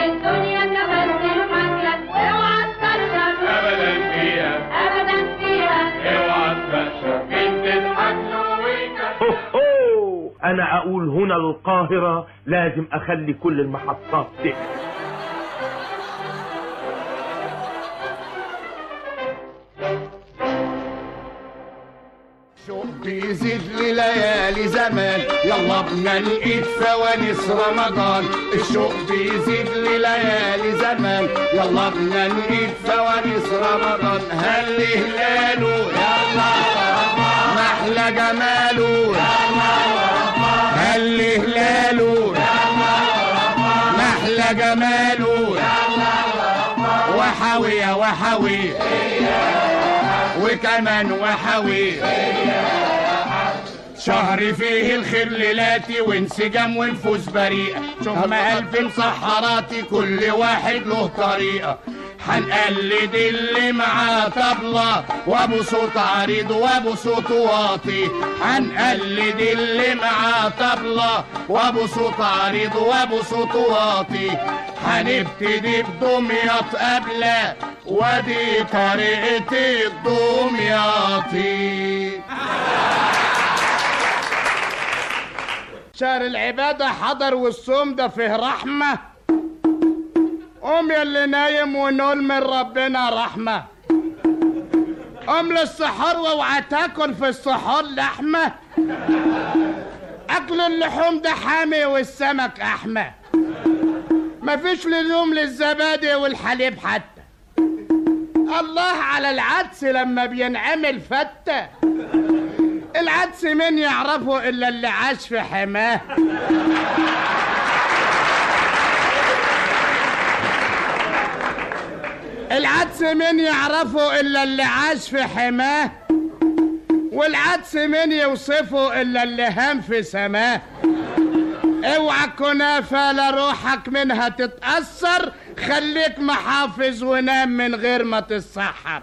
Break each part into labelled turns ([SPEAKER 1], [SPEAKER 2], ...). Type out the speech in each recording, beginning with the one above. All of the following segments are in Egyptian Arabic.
[SPEAKER 1] الدنيا كمان تضحك لك واوعى تكشف
[SPEAKER 2] ابدا فيها
[SPEAKER 1] ابدا فيها
[SPEAKER 2] اوعى تكشف مين تضحك له ويكشف
[SPEAKER 3] هو انا اقول هنا القاهرة لازم اخلي كل المحطات تقفل
[SPEAKER 4] شوق بيزيد لليالي زمان يلا بنا نقيد فوانيس رمضان الشوق بيزيد لليالي زمان يلا بنا نقيد فوانيس رمضان هل هلاله يلا محلى جماله هل هلاله محلى جماله وحاوية وحاوية وكمان وحاوية شهر فيه الخير ليلاتي وانسجام ونفوس بريئة ثم ألف مسحراتي كل واحد له طريقة هنقلد اللي معاه طبلة وابو صوت عريض وابو صوت واطي هنقلد اللي معاه طبلة وابو صوت عريض وابو صوت واطي هنبتدي بدمياط قبلة ودي طريقة الدمياطي شهر العبادة حضر والصوم ده فيه رحمة قوم يا اللي نايم ونقول من ربنا رحمة قوم للسحور واوعى تاكل في السحور لحمة أكل اللحوم ده حامي والسمك أحمى مفيش لزوم للزبادي والحليب حتى الله على العدس لما بينعمل فتة العدس مين يعرفه إلا اللي عاش في حماه العدس مين يعرفه إلا اللي عاش في حماه والعدس مين يوصفه إلا اللي هام في سماه اوعى كنافة لا روحك منها تتأثر خليك محافظ ونام من غير ما تتسحر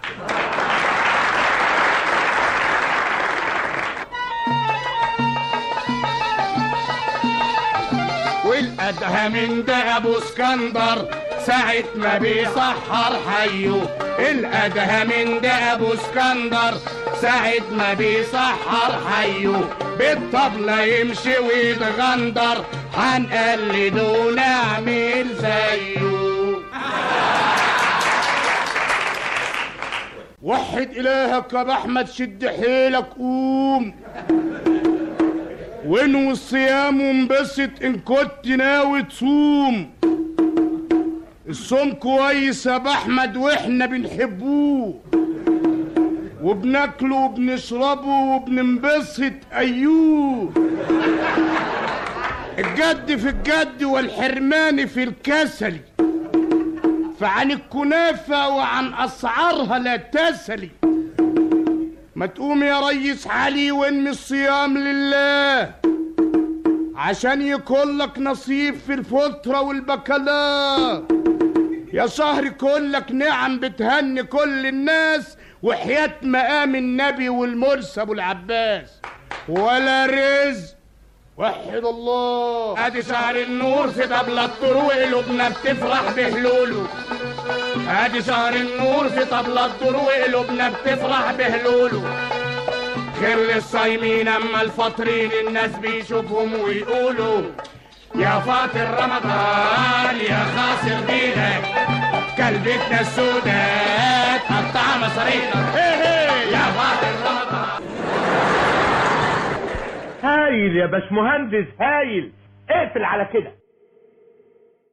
[SPEAKER 4] والأدهى من ده أبو اسكندر ساعة ما بيسحر حيو الأدهى من ده أبو اسكندر ساعة ما بيسحر حيو بالطبلة يمشي ويتغندر هنقلده ونعمل زيه وحد إلهك يا أبو أحمد شد حيلك قوم وانوي الصيام وانبسط ان كنت ناوي تصوم الصوم كويس يا ابو احمد واحنا بنحبوه وبناكله وبنشربه وبننبسط ايوه الجد في الجد والحرمان في الكسل فعن الكنافة وعن أسعارها لا تسلي ما تقوم يا ريس علي وانمي الصيام لله عشان يكون لك نصيب في الفطرة والبكلاء يا شهر كلك نعم بتهني كل الناس وحياة مقام النبي والمرسى ابو العباس ولا رزق وحد الله ادي شهر النور في طبلة الطروق قلوبنا بتفرح بهلوله ادي شهر النور في طبلة الطروق قلوبنا بتفرح بهلوله خير للصايمين اما الفاطرين الناس بيشوفهم ويقولوا يا فاطر رمضان يا خاسر دينك كلبتنا السودات قطع مصارينا يا فاطر رمضان
[SPEAKER 3] هايل يا باشمهندس هايل اقفل على كده